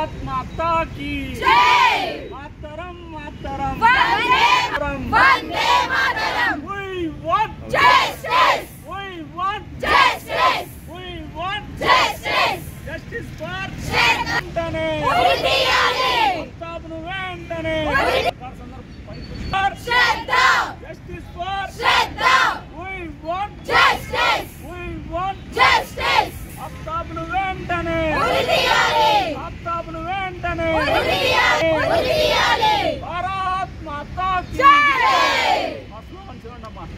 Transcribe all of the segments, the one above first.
భారత్ మాతా కీ జై మాతరం మాతరం వందే మాతరం We want justice we want justice we want justice justice for Shraddha వెంటనే ఉరి తీయాలి ప్రతాప్ను వెంటనే ఉరి- Shraddha justice for Shraddha we want justice we want justice ప్రతాప్ను వెంటనే ఉరి తీయాలి ప్రతాప్ను వెంటనే ఉరి తీయాలి ఉరి తీయాలి భారత్ మాతా కీ జై మా స్లోగన్ చూడండి అమ్మా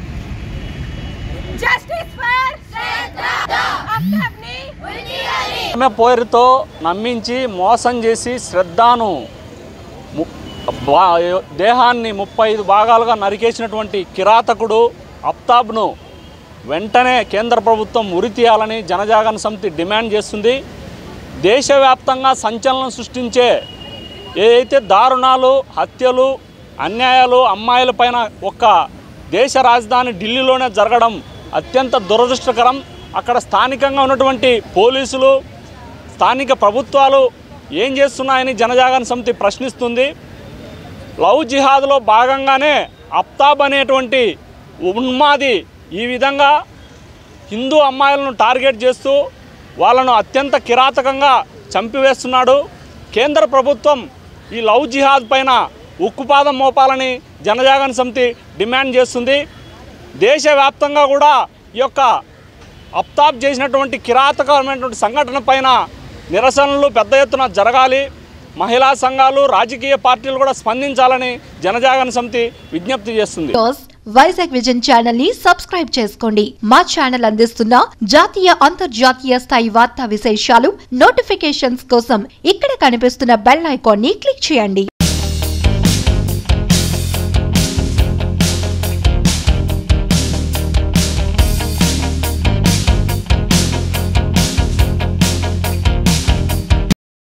జస్టిస్ ఫర్ శ్రద్ధ అప్తబ్ని ఉరి తీయాలి ఆమె పేరుతో నమ్మించి మోసం చేసి శ్రద్ధను ము- బా- దేహాన్ని ముప్పై ఐదు భాగాలుగా నరికేసినటువంటి కిరాతకుడు అప్తాబ్ను వెంటనే కేంద్ర ప్రభుత్వం ఉరి తీయాలని జనజాగరణ సమితి డిమాండ్ చేస్తుంది దేశవ్యాప్తంగా సంచలనం సృష్టించే ఏదైతే దారుణాలు హత్యలు అన్యాయాలు అమ్మాయిలపైన ఒక్క దేశ రాజధాని ఢిల్లీలోనే జరగడం అత్యంత దురదృష్టకరం అక్కడ స్థానికంగా ఉన్నటువంటి పోలీసులు స్థానిక ప్రభుత్వాలు ఏం చేస్తున్నాయని జనజాగరణ సమితి ప్రశ్నిస్తుంది లవ్ జిహాద్లో భాగంగానే అప్తాబ్ అనేటువంటి ఉన్మాది ఈ విధంగా హిందూ అమ్మాయిలను టార్గెట్ చేస్తూ వాళ్ళను అత్యంత కిరాతకంగా చంపివేస్తున్నాడు కేంద్ర ప్రభుత్వం ఈ లవ్ జిహాద్ పైన ఉక్కుపాదం మోపాలని జనజాగరణ సమితి డిమాండ్ చేస్తుంది దేశవ్యాప్తంగా కూడా ఈ యొక్క అప్తాబ్ చేసినటువంటి కిరాతకమైనటువంటి సంఘటన పైన నిరసనలు పెద్ద ఎత్తున జరగాలి మహిళా సంఘాలు రాజకీయ పార్టీలు కూడా స్పందించాలని జనజాగరణ సమితి విజ్ఞప్తి చేస్తుంది న్యూస్ వైజాగ్ విజన్ ఛానల్ ని సబ్స్క్రైబ్ చేసుకోండి మా ఛానల్ అందిస్తున్న జాతీయ అంతర్జాతీయ స్థాయి వార్తా విశేషాలు నోటిఫికేషన్స్ కోసం ఇక్కడ కనిపిస్తున్న బెల్ ఐకాన్ ని క్లిక్ చేయండి